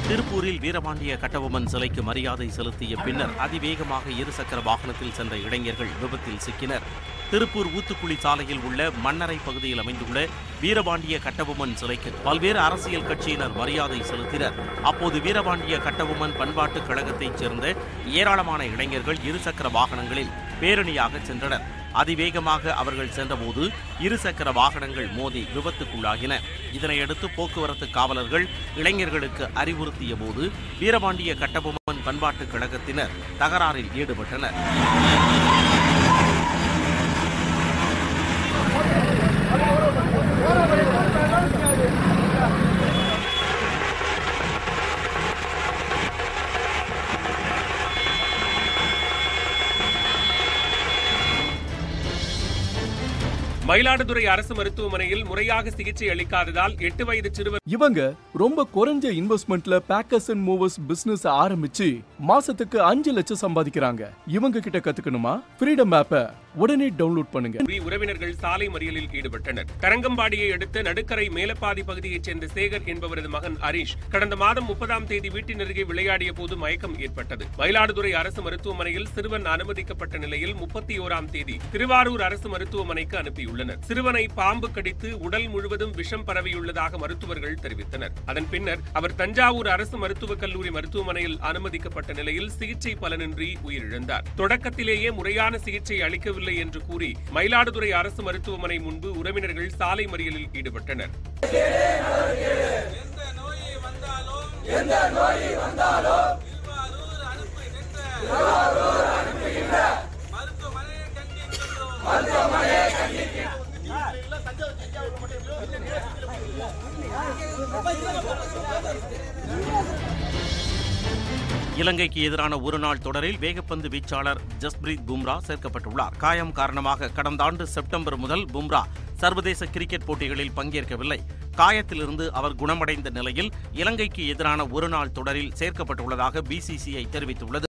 திருப்பூரில் வீரபாண்டிய கட்டபொம்மன் சிலைக்கு மரியாதை செலுத்திய பின்னர் அதிவேகமாக இருசக்கர வாகனத்தில் சென்ற இளைஞர்கள் விபத்தில் சிக்கினர் திருப்பூர் ஊத்துக்குளி சாலையில் உள்ள மன்னரை பகுதியில் அமைந்துள்ள வீரபாண்டிய கட்டபொம்மன் சிலைக்கு பல்வேறு அரசியல் கட்சியினர் மரியாதை செலுத்தினர் அப்போது வீரபாண்டிய கட்டபொம்மன் பண்பாட்டுக் கழகத்தைச் சேர்ந்த ஏராளமான இளைஞர்கள் இருசக்கர வாகனங்களில் பேரணியாக சென்றனர் அதிவேகமாக அவர்கள் சென்றபோது இருசக்கர வாகனங்கள் மோதி விபத்துக்குள்ளாகின இதனையடுத்து போக்குவரத்து காவலர்கள் இளைஞர்களுக்கு அறிவுறுத்திய போது வீரபாண்டிய கட்டபொம்மன் பண்பாட்டுக் கழகத்தினர் தகராறில் ஈடுபட்டனர் மயிலாடுதுறை அரசு மருத்துவமனையில் முறையாக சிகிச்சை அளிக்காததால் எட்டு வயது சிறுவர் இவங்க ரொம்ப குறைஞ்ச இன்வெஸ்ட்மெண்ட்ல பேக்கர்ஸ் அண்ட் மூவர்ஸ் பிசினஸ் ஆரம்பிச்சு மாசத்துக்கு அஞ்சு லட்சம் சம்பாதிக்கிறாங்க இவங்க கிட்ட கத்துக்கணுமா ஃப்ரீடம் ஆப்பை உடனே டவுன்லோட் பண்ணுங்க கூறி உறவினர்கள் சாலை மறியலில் ஈடுபட்டனர் தரங்கம்பாடியை அடுத்த நடுக்கரை மேலப்பாதி பகுதியைச் சேர்ந்த சேகர் என்பவரது மகன் ஹரீஷ் கடந்த மாதம் முப்பதாம் தேதி வீட்டின் அருகே விளையாடிய போது மயக்கம் ஏற்பட்டது மயிலாடுதுறை அரசு மருத்துவமனையில் சிறுவன் அனுமதிக்கப்பட்ட நிலையில் முப்பத்தி ஓராம் தேதி திருவாரூர் அரசு மருத்துவமனைக்கு அனுப்பியுள்ளனர் சிறுவனை பாம்பு கடித்து உடல் முழுவதும் விஷம் பரவியுள்ளதாக மருத்துவர்கள் தெரிவித்தனர் அதன் பின்னர் அவர் தஞ்சாவூர் அரசு மருத்துவக் கல்லூரி மருத்துவமனையில் அனுமதிக்கப்பட்ட நிலையில் சிகிச்சை பலனின்றி உயிரிழந்தார் தொடக்கத்திலேயே முறையான சிகிச்சை அளிக்கவில்லை என்று கூறி மயிலாடுதுறை அரசு மருத்துவமனை முன்பு உறவினர்கள் சாலை மறியலில் ஈடுபட்டனர் இலங்கைக்கு எதிரான ஒருநாள் தொடரில் வேகப்பந்து வீச்சாளர் ஜஸ்பிரீத் பும்ரா சேர்க்கப்பட்டுள்ளார் காயம் காரணமாக கடந்த ஆண்டு செப்டம்பர் முதல் பும்ரா சர்வதேச கிரிக்கெட் போட்டிகளில் பங்கேற்கவில்லை காயத்திலிருந்து அவர் குணமடைந்த நிலையில் இலங்கைக்கு எதிரான ஒருநாள் தொடரில் சேர்க்கப்பட்டுள்ளதாக பிசிசிஐ தெரிவித்துள்ளது